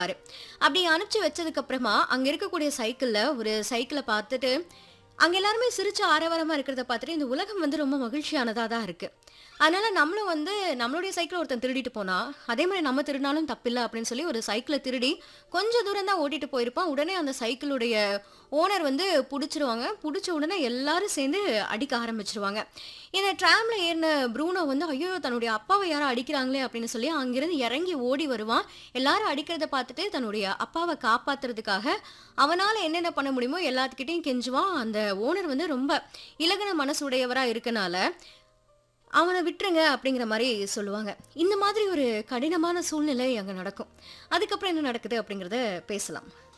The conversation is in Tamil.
பாரு. அப்படி அனுப்பிச்சு வச்சதுக்கு அப்புறமா, அங்க இருக்கக்கூடிய சைக்கிள்ல ஒரு சைக்கிள பார்த்துட்டு, அங்க எல்லாருமே சிரிச்சு ஆரவாரமா இருக்கிறத பார்த்துட்டு, இந்த உலகம் வந்து ரொம்ப மகிழ்ச்சியானதா தான் இருக்கு. அதனால நம்மளும் வந்து நம்மளுடைய சைக்கிள ஒருத்தன் திருடிட்டு போனா, அதே மாரி நம்ம திருடினாலும் தப்பில்ல அப்படின்னு சொல்லி ஒரு சைக்கிள திருடி, கொஞ்சம் தூரம் தான் ஓட்டிட்டு போயிருப்பான். உடனே அந்த சைக்கிளுடைய ஓனர் வந்து புடிச்சிருவாங்க. புடிச்ச உடனே எல்லாரும் சேர்ந்து அடிக்க ஆரம்பிச்சுருவாங்க. இந்த ட்ராம்ல ஏறுன ப்ரூனோ வந்து, ஐயய்யோ! தன்னுடைய அப்பாவ யாரோ அடிக்கிறாங்களே அப்படின்னு சொல்லி அங்கிருந்து இறங்கி ஓடி வருவான். எல்லாரும் அடிக்கிறத பார்த்துட்டு தன்னுடைய அப்பாவ காப்பாத்துறதுக்காக, அவனால என்னென்ன பண்ண முடியுமோ எல்லாத்துக்கிட்டயும் கெஞ்சுவான். அந்த ஓனர் வந்து ரொம்ப இலகுன மனசு உடையவரா இருக்கனால, அவன விட்டுருங்க அப்படிங்கிற மாரி சொல்லுவாங்க. இந்த மாதிரி ஒரு கடினமான சூழ்நிலை அங்க நடக்கும். அதுக்கப்புறம் என்ன நடக்குது அப்படிங்கிறத பேசலாம்.